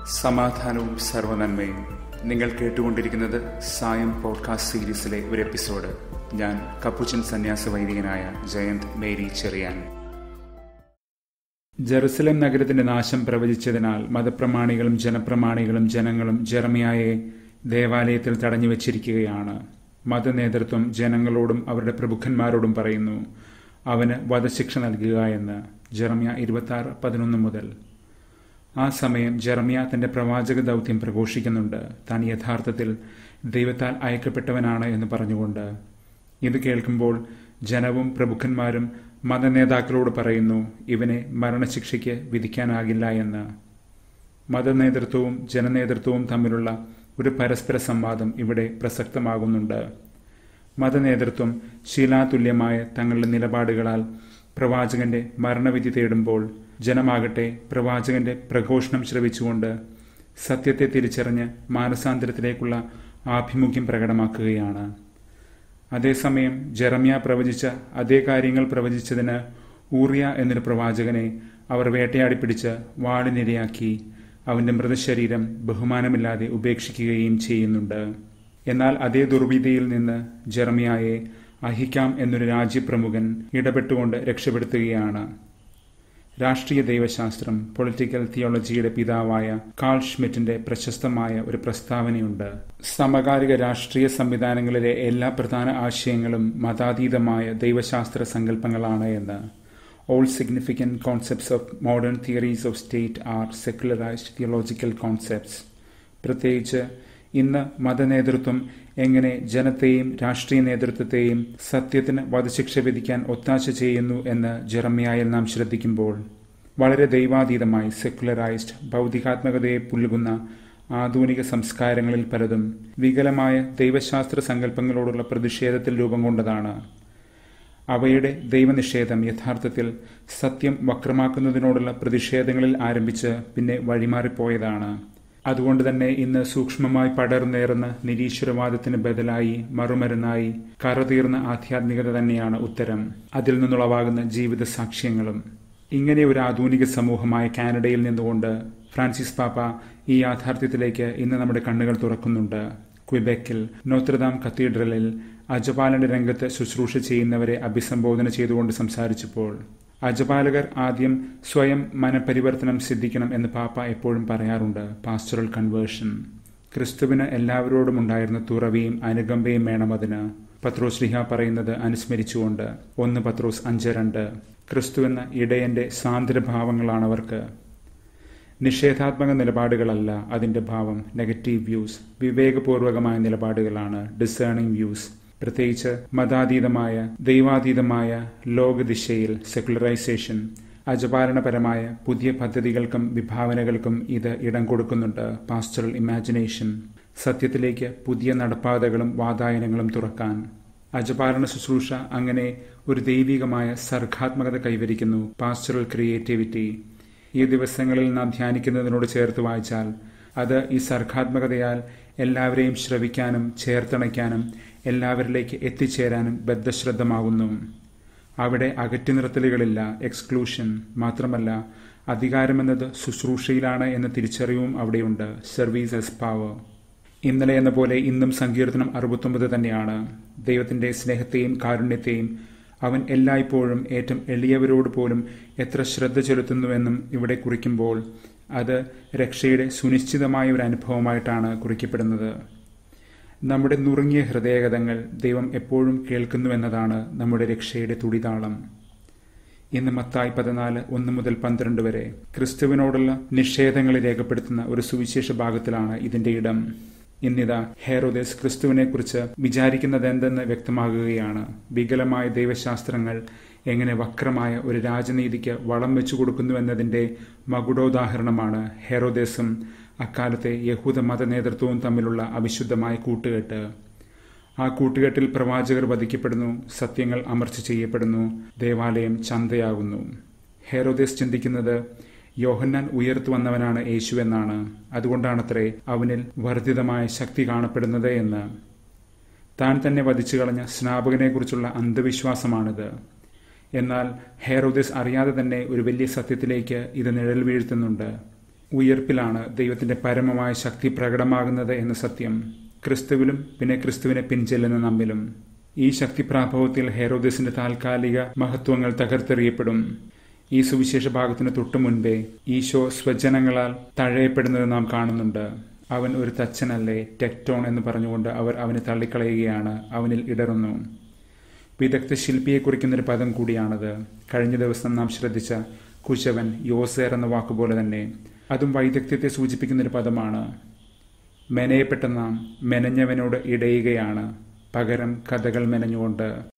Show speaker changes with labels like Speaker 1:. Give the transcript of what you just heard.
Speaker 1: സമാധാനവും സർവനന്മയും നിങ്ങൾ കേട്ടുകൊണ്ടിരിക്കുന്നത് സായം പോഡ്കാസ്റ്റ് സീരീസിലെ ഒരു എപ്പിസോഡ് ഞാൻ കപ്പുച്ചൻ സന്യാസ വൈദികനായ ജയന്ത് മേരി ചെറിയാൻ ജെറുസലേം നഗരത്തിന്റെ നാശം പ്രവചിച്ചതിനാൽ മതപ്രമാണികളും ജനപ്രമാണികളും ജനങ്ങളും ജെറമിയായെ ദേവാലയത്തിൽ തടഞ്ഞു വച്ചിരിക്കുകയാണ് മതനേതൃത്വം ജനങ്ങളോടും അവരുടെ പ്രഭുക്കന്മാരോടും പറയുന്നു അവന് വധശിക്ഷ നൽകുക എന്ന് ജെറമിയ ഇരുപത്തി ആറ് പതിനൊന്ന് മുതൽ ആ സമയം ജെറമിയ തന്റെ പ്രവാചക ദൗത്യം പ്രഘോഷിക്കുന്നുണ്ട് താൻ യഥാർത്ഥത്തിൽ ദൈവത്താൽ അയക്കപ്പെട്ടവനാണ് എന്ന് പറഞ്ഞുകൊണ്ട് ഇത് കേൾക്കുമ്പോൾ ജനവും പ്രഭുക്കന്മാരും മതനേതാക്കളോട് പറയുന്നു ഇവനെ മരണശിക്ഷയ്ക്ക് വിധിക്കാനാകില്ല എന്ന് മതനേതൃത്വവും ജനനേതൃത്വവും തമ്മിലുള്ള ഒരു പരസ്പര സംവാദം ഇവിടെ പ്രസക്തമാകുന്നുണ്ട് മതനേതൃത്വം ശീലാതുല്യമായ തങ്ങളുടെ നിലപാടുകളാൽ പ്രവാചകന്റെ മരണവിധി തേടുമ്പോൾ ജനമാകട്ടെ പ്രവാചകന്റെ പ്രഘോഷണം ശ്രവിച്ചുകൊണ്ട് സത്യത്തെ തിരിച്ചറിഞ്ഞ് മാനസാന്തരത്തിലേക്കുള്ള ആഭിമുഖ്യം പ്രകടമാക്കുകയാണ് അതേസമയം ജെറമ്യ പ്രവചിച്ച അതേ കാര്യങ്ങൾ പ്രവചിച്ചതിന് ഊറിയ എന്നൊരു പ്രവാചകനെ അവർ വേട്ടയാടി പിടിച്ച് വാളിനിരയാക്കി അവന്റെ മൃതശരീരം ബഹുമാനമില്ലാതെ ഉപേക്ഷിക്കുകയും ചെയ്യുന്നുണ്ട് എന്നാൽ അതേ ദുർവിധിയിൽ നിന്ന് ജെറമിയായെ അഹിക്കാം എന്നൊരു രാജ്യപ്രമുഖൻ ഇടപെട്ടുകൊണ്ട് രക്ഷപ്പെടുത്തുകയാണ് രാഷ്ട്രീയ ദൈവശാസ്ത്രം പൊളിറ്റിക്കൽ തിയോളജിയുടെ പിതാവായ കാൾ ഷ്മിറ്റിന്റെ പ്രശസ്തമായ ഒരു പ്രസ്താവനയുണ്ട് സമകാലിക രാഷ്ട്രീയ സംവിധാനങ്ങളിലെ എല്ലാ പ്രധാന ആശയങ്ങളും മതാതീതമായ ദൈവശാസ്ത്ര സങ്കല്പങ്ങളാണ് എന്ന് all significant concepts of modern theories of state are secularized theological concepts പ്രത്യേകിച്ച് ഇന്ന് മതനേതൃത്വം എങ്ങനെ ജനത്തെയും രാഷ്ട്രീയ നേതൃത്വത്തെയും സത്യത്തിന് വധശിക്ഷ വിധിക്കാൻ ഒത്താശ ചെയ്യുന്നു എന്ന് ജെറമ്യായിൽ നാം ശ്രദ്ധിക്കുമ്പോൾ വളരെ ദൈവാതീതമായി സെക്കുലറൈസ്ഡ് ഭൗതികാത്മകതയെ പുൽകുന്ന ആധുനിക സംസ്കാരങ്ങളിൽ പലതും വികലമായ ദൈവശാസ്ത്ര സങ്കല്പങ്ങളോടുള്ള പ്രതിഷേധത്തിൽ രൂപം കൊണ്ടതാണ് അവയുടെ ദൈവനിഷേധം യഥാർത്ഥത്തിൽ സത്യം വക്രമാക്കുന്നതിനോടുള്ള പ്രതിഷേധങ്ങളിൽ ആരംഭിച്ച് പിന്നെ വഴിമാറിപ്പോയതാണ് അതുകൊണ്ട് തന്നെ ഇന്ന് സൂക്ഷ്മമായി പടർന്നേറുന്ന നിരീശ്വരവാദത്തിന് ബദലായി മറുമരുന്നായി കറതീർന്ന ആധ്യാത്മികത തന്നെയാണ് ഉത്തരം അതിൽ നിന്നുളവാകുന്ന ജീവിത സാക്ഷ്യങ്ങളും ഇങ്ങനെ ഒരു ആധുനിക സമൂഹമായ കാനഡയിൽ നിന്നുകൊണ്ട് ഫ്രാൻസിസ് പാപ്പ ഈ യാഥാർത്ഥ്യത്തിലേക്ക് ഇന്ന് നമ്മുടെ കണ്ണുകൾ തുറക്കുന്നുണ്ട് ക്വിബെക്കിൽ നോത്രദാം കത്തീഡ്രലിൽ അജപാലന രംഗത്ത് ശുശ്രൂഷ ചെയ്യുന്നവരെ അഭിസംബോധന ചെയ്തുകൊണ്ട് സംസാരിച്ചപ്പോൾ അജപാലകർ ആദ്യം സ്വയം മനപരിവർത്തനം സിദ്ധിക്കണം എന്ന് പാപ്പ എപ്പോഴും പറയാറുണ്ട് പാസ്റ്ററൽ കൺവേർഷൻ ക്രിസ്തുവിന് എല്ലാവരോടും ഉണ്ടായിരുന്ന തുറവിയും അനുകമ്പയും വേണം അതിന് പത്രോസ് ലിഹ പറയുന്നത് അനുസ്മരിച്ചുകൊണ്ട് ഒന്ന് പത്രോസ് അഞ്ച് രണ്ട് ക്രിസ്തു എന്ന ഇടയന്റെ സാന്ദ്രഭാവങ്ങളാണ് അവർക്ക് നിഷേധാത്മക നിലപാടുകളല്ല അതിന്റെ ഭാവം നെഗറ്റീവ് വ്യൂസ് വിവേകപൂർവകമായ നിലപാടുകളാണ് ഡിസേണിംഗ് വ്യൂസ് പ്രത്യേകിച്ച് മതാതീതമായ ദൈവാതീതമായ ലോകദിശയിൽ സെക്കുലറൈസേഷൻ അജപാലനപരമായ പുതിയ പദ്ധതികൾക്കും വിഭാവനകൾക്കും ഇത് ഇടം കൊടുക്കുന്നുണ്ട് പാസ്റ്ററൽ ഇമാജിനേഷൻ സത്യത്തിലേക്ക് പുതിയ നടപ്പാതകളും വാതായനങ്ങളും തുറക്കാൻ അജപാലന ശുശ്രൂഷ അങ്ങനെ ഒരു ദൈവികമായ സർഗാത്മകത കൈവരിക്കുന്നു പാസ്റ്ററൽ ക്രിയേറ്റിവിറ്റി ഈ ദിവസങ്ങളിൽ നാം ധ്യാനിക്കുന്നതിനോട് ചേർത്ത് വായിച്ചാൽ അത് ഈ സർഗാത്മകതയാൽ എല്ലാവരെയും ശ്രവിക്കാനും ചേർത്തണയ്ക്കാനും എല്ലാവരിലേക്ക് എത്തിച്ചേരാനും ബദ്ധശ്രദ്ധമാകുന്നു അവിടെ അകറ്റി നിർത്തലുകളില്ല എക്സ്ക്ലൂഷൻ മാത്രമല്ല അധികാരമെന്നത് ശുശ്രൂഷയിലാണ് എന്ന തിരിച്ചറിവും അവിടെയുണ്ട് സർവീസ് എസ് പാവർ ഇന്നലെ എന്ന പോലെ ഇന്നും സങ്കീർത്തനം അറുപത്തൊമ്പത് തന്നെയാണ് ദൈവത്തിന്റെ സ്നേഹത്തെയും കാരുണ്യത്തെയും അവൻ എല്ലായ്പ്പോഴും ഏറ്റവും എളിയവരോട് പോലും എത്ര ശ്രദ്ധ ചെലുത്തുന്നുവെന്നും ഇവിടെ കുറിക്കുമ്പോൾ അത് രക്ഷയുടെ സുനിശ്ചിതമായ ഒരു അനുഭവമായിട്ടാണ് കുറിക്കപ്പെടുന്നത് നമ്മുടെ നുറുങ്ങിയ ഹൃദയഗതങ്ങൾ ദൈവം എപ്പോഴും കേൾക്കുന്നുവെന്നതാണ് നമ്മുടെ രക്ഷയുടെ തുടിതാളം ഇന്ന് മത്തായി പതിനാല് ഒന്ന് മുതൽ പന്ത്രണ്ട് വരെ ക്രിസ്തുവിനോടുള്ള നിഷേധങ്ങളെ രേഖപ്പെടുത്തുന്ന ഒരു സുവിശേഷ ഭാഗത്തിലാണ് ഇതിന്റെ ഇടം ഇന്നിതാ ഹെറോദേസ് ക്രിസ്തുവിനെക്കുറിച്ച് വിചാരിക്കുന്നതെന്തെന്ന് വ്യക്തമാകുകയാണ് വികലമായ ദൈവശാസ്ത്രങ്ങൾ എങ്ങനെ വക്രമായ ഒരു രാജനീതിക്ക് വളം വെച്ചു കൊടുക്കുന്നുവെന്നതിന്റെ മകുടോദാഹരണമാണ് ഹെറോദേസും അക്കാലത്തെ യഹൂദ മത നേതൃത്വവും തമ്മിലുള്ള അവിശുദ്ധമായ കൂട്ടുകെട്ട് ആ കൂട്ടുകെട്ടിൽ പ്രവാചകർ വധിക്കപ്പെടുന്നു സത്യങ്ങൾ അമർച്ച ചെയ്യപ്പെടുന്നു ദേവാലയം ചന്തയാകുന്നു ഹെറോദേസ് ചിന്തിക്കുന്നത് യോഹന്നാൻ ഉയർത്തു വന്നവനാണ് യേശു എന്നാണ് അതുകൊണ്ടാണത്രേ അവനിൽ വർദ്ധിതമായ ശക്തി കാണപ്പെടുന്നത് എന്ന് താൻ തന്നെ വധിച്ചു കളഞ്ഞ സ്നാപകനെക്കുറിച്ചുള്ള അന്ധവിശ്വാസമാണിത് എന്നാൽ ഹെറോദിസ് അറിയാതെ തന്നെ ഒരു വലിയ സത്യത്തിലേക്ക് ഇത് നിഴൽ വീഴ്ത്തുന്നുണ്ട് ഉയർപ്പിലാണ് ദൈവത്തിന്റെ പരമമായ ശക്തി പ്രകടമാകുന്നത് എന്ന സത്യം ക്രിസ്തുവിലും പിന്നെ ക്രിസ്തുവിനെ പിൻചെല്ലുന്ന നമ്മിലും ഈ ശക്തി പ്രാഭവത്തിൽ ഹെറോദസിന്റെ താൽക്കാലിക മഹത്വങ്ങൾ തകർത്തെറിയപ്പെടും ഈ സുവിശേഷ ഭാഗത്തിന് തൊട്ടു മുൻപേ ഈശോ സ്വജനങ്ങളാൽ തഴയപ്പെടുന്നത് നാം കാണുന്നുണ്ട് അവൻ ഒരു തച്ചനല്ലേ ടെക്ടോൺ എന്ന് പറഞ്ഞുകൊണ്ട് അവർ അവനെ തള്ളിക്കളയുകയാണ് അവനിൽ ഇടറുന്നു വിദഗ്ധ ശില്പിയെ കുറിക്കുന്നൊരു പദം കൂടിയാണത് കഴിഞ്ഞ ദിവസം നാം ശ്രദ്ധിച്ച കുശവൻ യോസേർ എന്ന വാക്കുപോലെ തന്നെ അതും വൈദഗ്ധ്യത്തെ സൂചിപ്പിക്കുന്നൊരു പദമാണ് മെനയപ്പെട്ട നാം മെനഞ്ഞവനോട് ഇടയുകയാണ് പകരം കഥകൾ മെനഞ്ഞുകൊണ്ട്